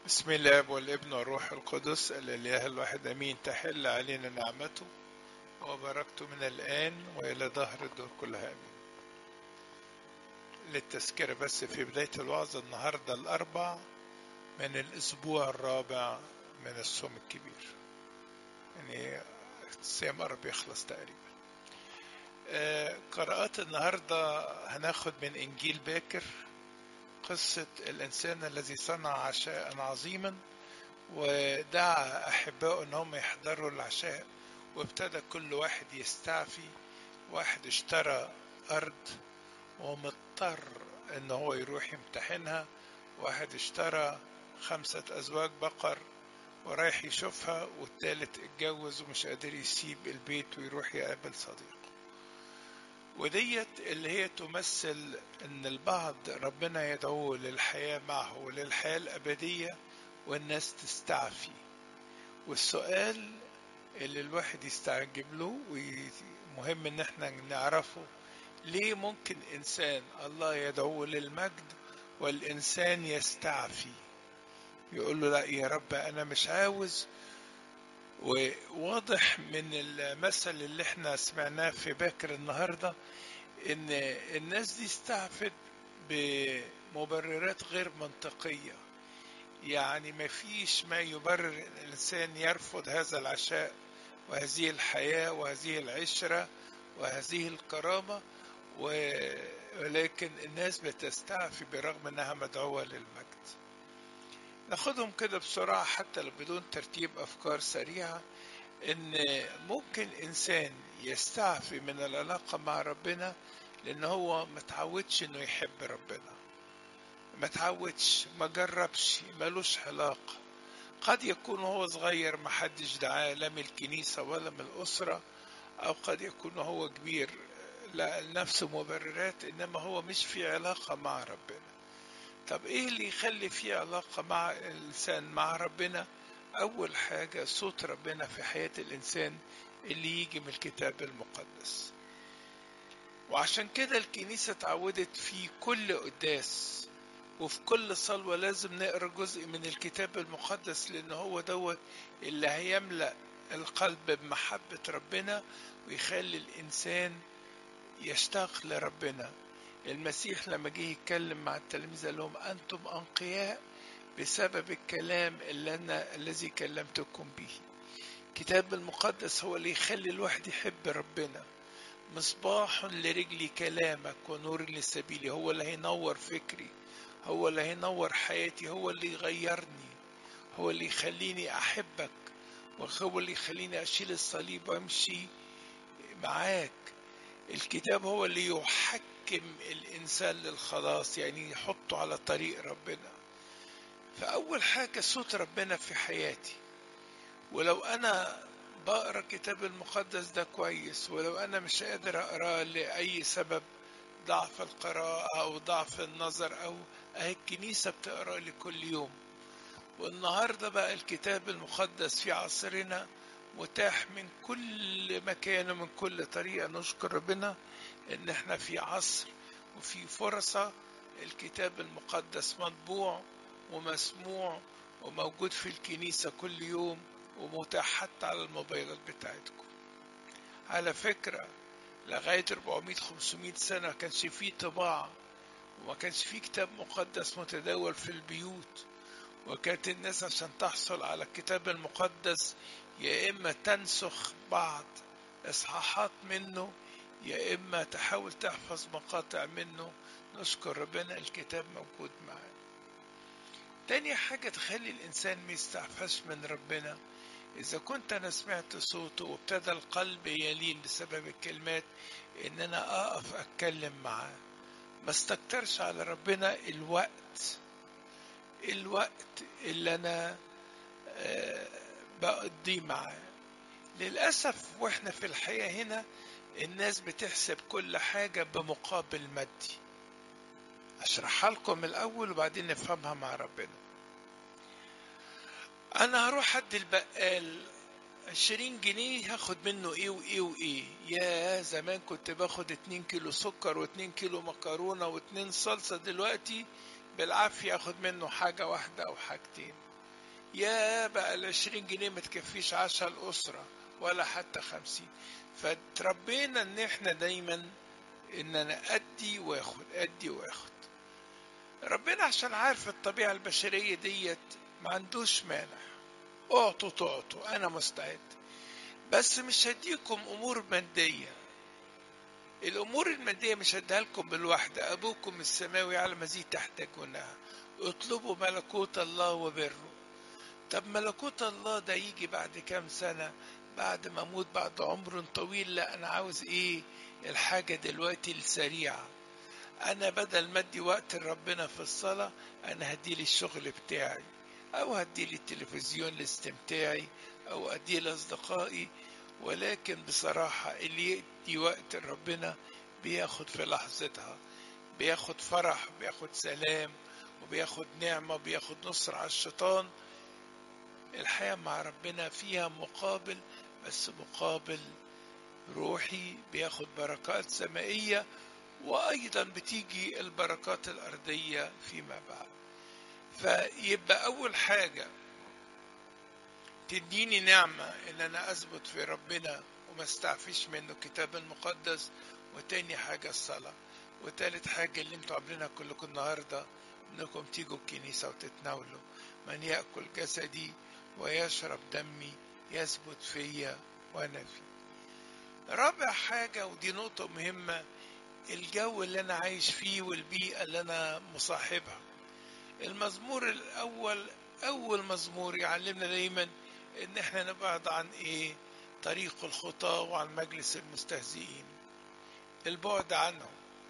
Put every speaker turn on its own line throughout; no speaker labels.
بسم الله والابن والروح القدس الإله الواحد أمين تحل علينا نعمته وبركته من الآن وإلى ظهر الدور كلها أمين للتذكرة بس في بداية الوعظ النهاردة الأربع من الأسبوع الرابع من الصوم الكبير يعني الصيام قرب يخلص تقريبا آه، قراءات النهاردة هناخد من إنجيل باكر قصة الإنسان الذي صنع عشاء عظيما ودعا أحبائه أنهم يحضروا العشاء وابتدى كل واحد يستعفي واحد اشترى أرض ومضطر أن هو يروح يمتحنها واحد اشترى خمسة أزواج بقر ورايح يشوفها والتالت اتجوز ومش قادر يسيب البيت ويروح يقابل صديقه وديت اللي هي تمثل ان البعض ربنا يدعوه للحياة معه وللحياة الأبدية والناس تستعفي والسؤال اللي الواحد يستعجب له ومهم ان احنا نعرفه ليه ممكن انسان الله يدعوه للمجد والانسان يستعفي يقول له لا يا رب انا مش عاوز وواضح من المثل اللي احنا سمعناه في باكر النهارده ان الناس دي استعفت بمبررات غير منطقيه يعني ما فيش ما يبرر الانسان يرفض هذا العشاء وهذه الحياه وهذه العشره وهذه الكرامه ولكن الناس بتستعفي برغم انها مدعوه للمجد ناخدهم كده بسرعة حتى لو بدون ترتيب أفكار سريعة إن ممكن إنسان يستعفي من العلاقة مع ربنا لأن هو متعودش إنه يحب ربنا متعودش ما جربش ملوش علاقة قد يكون هو صغير محدش دعاه لا من الكنيسة ولا من الأسرة أو قد يكون هو كبير لا لنفسه مبررات إنما هو مش في علاقة مع ربنا طب ايه اللي يخلي في علاقة مع الانسان مع ربنا اول حاجة صوت ربنا في حياة الانسان اللي يجي من الكتاب المقدس وعشان كده الكنيسة اتعودت في كل قداس وفي كل صلوة لازم نقرا جزء من الكتاب المقدس لان هو دوت اللي هيملأ القلب بمحبة ربنا ويخلي الانسان يشتاق لربنا المسيح لما جه يتكلم مع التلاميذ قال لهم انتم انقياء بسبب الكلام اللي انا الذي كلمتكم به الكتاب المقدس هو اللي يخلي الواحد يحب ربنا مصباح لرجلي كلامك ونور لسبيلي هو اللي هينور فكري هو اللي هينور حياتي هو اللي يغيرني هو اللي يخليني احبك وهو اللي يخليني اشيل الصليب وامشي معاك الكتاب هو اللي يحكم الإنسان للخلاص يعني يحطه على طريق ربنا فأول حاجة صوت ربنا في حياتي ولو أنا بقرا الكتاب المقدس ده كويس ولو أنا مش قادر أقراه لأي سبب ضعف القراءة أو ضعف النظر أو أهي الكنيسة بتقرا لي كل يوم والنهاردة بقى الكتاب المقدس في عصرنا متاح من كل مكان ومن كل طريقة نشكر ربنا ان احنا في عصر وفي فرصة الكتاب المقدس مطبوع ومسموع وموجود في الكنيسة كل يوم ومتاح حتى على الموبايلات بتاعتكم على فكرة لغاية 400 500 سنة ما كانش فيه طباعة وما كانش فيه كتاب مقدس متداول في البيوت وكانت الناس عشان تحصل على الكتاب المقدس يا إما تنسخ بعض إصحاحات منه يا إما تحاول تحفظ مقاطع منه نشكر ربنا الكتاب موجود معانا تاني حاجة تخلي الإنسان ما يستعفاش من ربنا إذا كنت أنا سمعت صوته وابتدى القلب يلين بسبب الكلمات إن أنا أقف أتكلم معاه ما استكترش على ربنا الوقت الوقت اللي أنا آه بقضيه معاه للأسف وإحنا في الحياة هنا الناس بتحسب كل حاجة بمقابل مادي أشرحها لكم الأول وبعدين نفهمها مع ربنا أنا هروح أدي البقال عشرين جنيه هاخد منه ايه وايه وايه يا زمان كنت باخد اتنين كيلو سكر واتنين كيلو مكرونة واتنين صلصة دلوقتي بالعافية اخد منه حاجة واحدة او حاجتين يا بقى العشرين جنيه ما تكفيش عشاء الأسرة ولا حتى خمسين فتربينا ان احنا دايما ان انا ادي واخد ادي واخد ربنا عشان عارف الطبيعة البشرية ديت ما عندوش مانع اعطوا تعطوا انا مستعد بس مش هديكم امور مادية الامور المادية مش هديها لكم بالوحدة ابوكم السماوي يعلم مزيد تحتاجونها اطلبوا ملكوت الله وبره طب ملكوت الله ده يجي بعد كام سنة بعد ما اموت بعد عمر طويل لا انا عاوز ايه الحاجة دلوقتي السريعة انا بدل ما ادي وقت لربنا في الصلاة انا هدي لي الشغل بتاعي او هدي لي التلفزيون لاستمتاعي او ادي لاصدقائي ولكن بصراحة اللي يدي وقت لربنا بياخد في لحظتها بياخد فرح بياخد سلام وبياخد نعمة بياخد نصر على الشيطان الحياة مع ربنا فيها مقابل بس مقابل روحي بياخد بركات سمائية وأيضا بتيجي البركات الأرضية فيما بعد فيبقى أول حاجة تديني نعمة إن أنا أثبت في ربنا وما استعفيش منه الكتاب المقدس وتاني حاجة الصلاة وتالت حاجة اللي انتوا عاملينها كلكم النهاردة انكم تيجوا الكنيسة وتتناولوا من يأكل جسدي ويشرب دمي يثبت فيا وانا فيه رابع حاجة ودي نقطة مهمة الجو اللي انا عايش فيه والبيئة اللي انا مصاحبها المزمور الاول اول مزمور يعلمنا دايما ان احنا نبعد عن ايه طريق الخطاة وعن مجلس المستهزئين البعد عنهم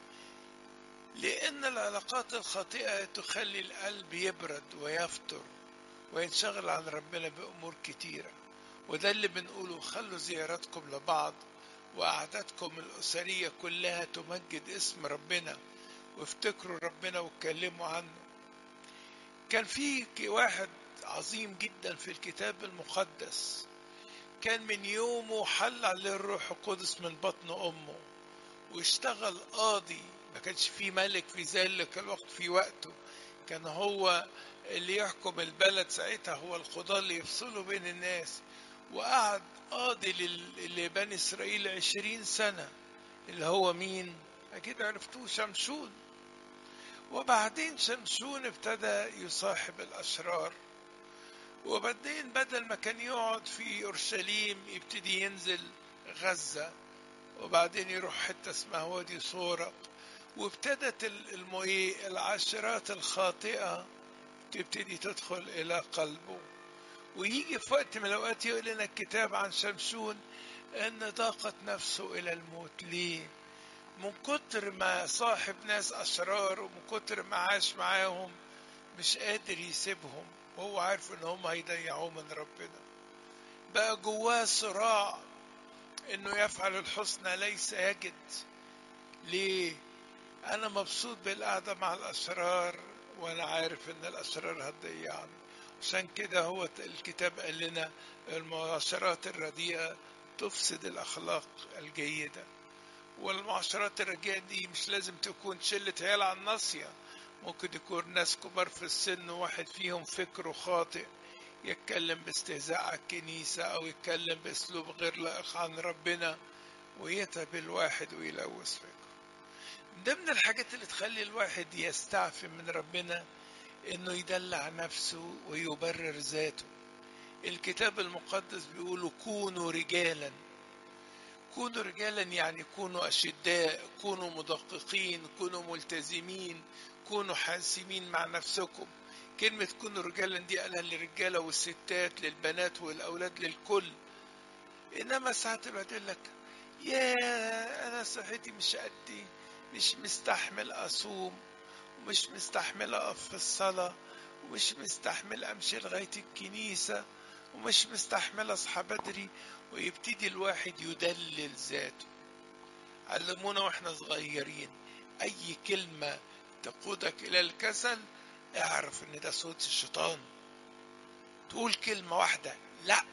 لأن العلاقات الخاطئة تخلي القلب يبرد ويفتر وينشغل عن ربنا بأمور كتيرة وده اللي بنقوله خلوا زياراتكم لبعض وقعداتكم الأسرية كلها تمجد اسم ربنا وافتكروا ربنا واتكلموا عنه كان في واحد عظيم جدا في الكتاب المقدس كان من يومه حل عليه الروح القدس من بطن أمه واشتغل قاضي ما كانش في ملك في ذلك الوقت في وقته كان هو اللي يحكم البلد ساعتها هو القضاة اللي يفصلوا بين الناس وقعد قاضي لبني إسرائيل عشرين سنة اللي هو مين أكيد عرفتوه شمشون وبعدين شمشون ابتدى يصاحب الأشرار وبعدين بدل ما كان يقعد في أورشليم يبتدي ينزل غزة وبعدين يروح حتة اسمها وادي صورة وابتدت المؤيه العشرات الخاطئة تبتدي تدخل إلى قلبه ويجي في وقت من الأوقات يقول لنا الكتاب عن شمشون أن ضاقت نفسه إلى الموت ليه؟ من كتر ما صاحب ناس أشرار ومن كتر ما عاش معاهم مش قادر يسيبهم وهو عارف إن هم هيضيعوه من ربنا بقى جواه صراع إنه يفعل الحسنى ليس يجد ليه؟ أنا مبسوط بالقعدة مع الأشرار وأنا عارف إن الأشرار هتضيعني عشان كده هو الكتاب قال لنا المعاشرات الرديئة تفسد الأخلاق الجيدة والمعاشرات الرديئة دي مش لازم تكون شلة عيال على الناصية ممكن يكون ناس كبار في السن واحد فيهم فكره خاطئ يتكلم باستهزاء على الكنيسة أو يتكلم بأسلوب غير لائق عن ربنا ويتعب الواحد ويلوث فكره ضمن الحاجات اللي تخلي الواحد يستعفي من ربنا انه يدلع نفسه ويبرر ذاته الكتاب المقدس بيقول كونوا رجالا كونوا رجالا يعني كونوا اشداء كونوا مدققين كونوا ملتزمين كونوا حاسمين مع نفسكم كلمة كونوا رجالا دي قالها للرجالة والستات للبنات والأولاد للكل إنما ساعات يقول لك يا أنا صحتي مش قدي مش مستحمل أصوم ومش مستحمل أقف في الصلاة ومش مستحمل أمشي لغاية الكنيسة ومش مستحمل أصحى بدري ويبتدي الواحد يدلل ذاته علمونا واحنا صغيرين أي كلمة تقودك إلى الكسل اعرف إن ده صوت الشيطان تقول كلمة واحدة لا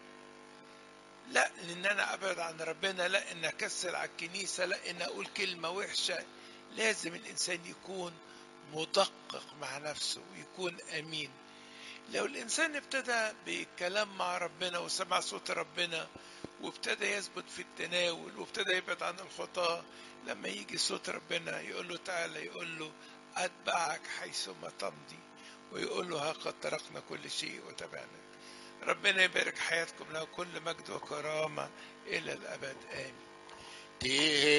لا ان انا ابعد عن ربنا لا ان اكسل على الكنيسه لا ان اقول كلمه وحشه لازم الانسان يكون مدقق مع نفسه ويكون امين لو الإنسان ابتدى بالكلام مع ربنا وسمع صوت ربنا وابتدى يثبت في التناول وابتدى يبعد عن الخطاة لما يجي صوت ربنا يقول له تعالى يقول له أتبعك حيثما تمضي ويقول له ها قد تركنا كل شيء وتبعناك ربنا يبارك حياتكم له كل مجد وكرامة إلى الأبد آمين